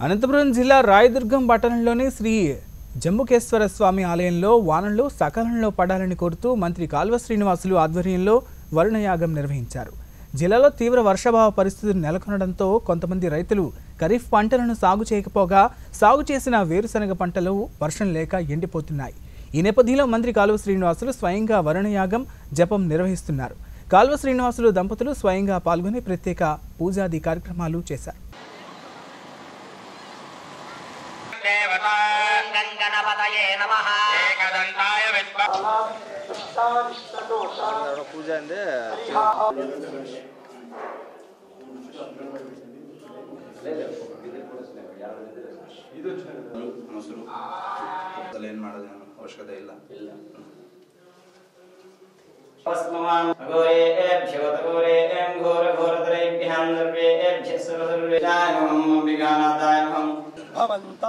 అనంతపురం జిల్లా రాయదుర్గం పట్టణంలోని శ్రీ జమ్ముకేశ్వర స్వామి ఆలయంలో వానలు సకాలంలో పడాలని కోరుతూ మంత్రి కాల్వ శ్రీనివాసులు ఆధ్వర్యంలో వరుణయాగం నిర్వహించారు జిల్లాలో తీవ్ర వర్షాభావ పరిస్థితులు నెలకొనడంతో కొంతమంది రైతులు ఖరీఫ్ పంటలను సాగు చేయకపోగా సాగు చేసిన వేరుశనగ పంటలు వర్షం లేక ఎండిపోతున్నాయి ఈ నేపథ్యంలో మంత్రి కాలువ శ్రీనివాసులు స్వయంగా వరుణయాగం జపం నిర్వహిస్తున్నారు కాల్వ శ్రీనివాసులు దంపతులు స్వయంగా పాల్గొని ప్రత్యేక పూజాది కార్యక్రమాలు చేశారు గంగణపతయే నమః ఏకదంతాయ విద్మ పూజ అంటే ಮೊಸರು ಅದೆಲ್ಲ ಏನು ಮಾಡೋದು ಅವಶ್ಯಕತೆ ಇಲ್ಲ घोरेभ्यो घोरेभ्यं घोरघोरतरेभ्यः सर्वेभ्यः सर्वसर्वेभ्याय नमः विज्ञानादाय नमः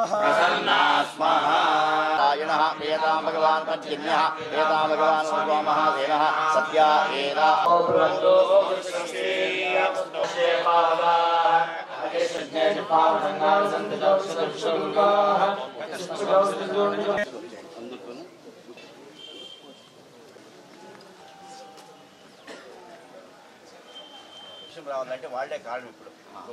రాయణः ఏతాం భగవాన్ పద్యన్యः ఏతాం భగవాన్ మహాసేనः సత్యా ఏదా రావాలంటే వాళ్ళే కారణం ఇప్పుడు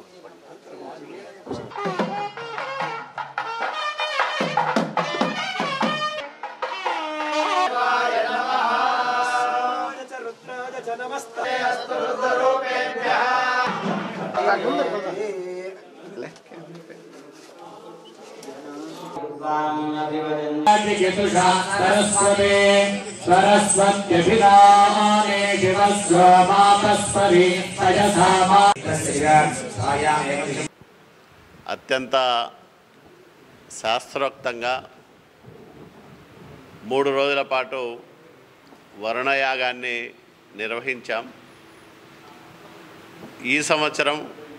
सरस्वते सरस्वत्यभिधाने शिवस्वमातस्परि अयसामा అత్యంత శాస్త్రోక్తంగా మూడు రోజుల పాటు వరుణయాగాన్ని నిర్వహించాం ఈ సంవత్సరం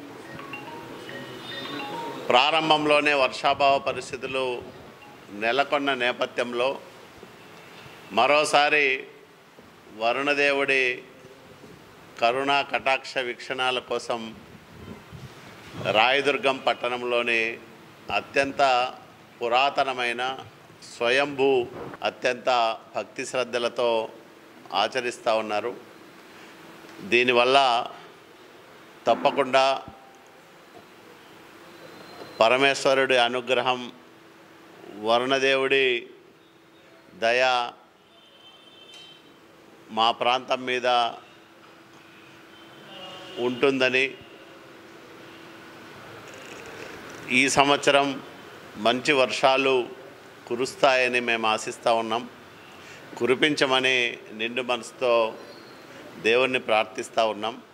ప్రారంభంలోనే వర్షాభావ పరిస్థితులు నెలకొన్న నేపథ్యంలో మరోసారి వరుణదేవుడి కరుణా కటాక్ష వీక్షణాల కోసం రాయదుర్గం పట్టణంలోని అత్యంత పురాతనమైన స్వయంభూ అత్యంత భక్తి శ్రద్ధలతో ఆచరిస్తూ ఉన్నారు దీనివల్ల తప్పకుండా పరమేశ్వరుడి అనుగ్రహం వరుణదేవుడి దయ మా ప్రాంతం మీద ఉంటుందని ఈ సంవత్సరం మంచి వర్షాలు కురుస్తాయని మేము ఆశిస్తూ ఉన్నాం కురిపించమని నిండు మనసుతో దేవుణ్ణి ప్రార్థిస్తూ ఉన్నాం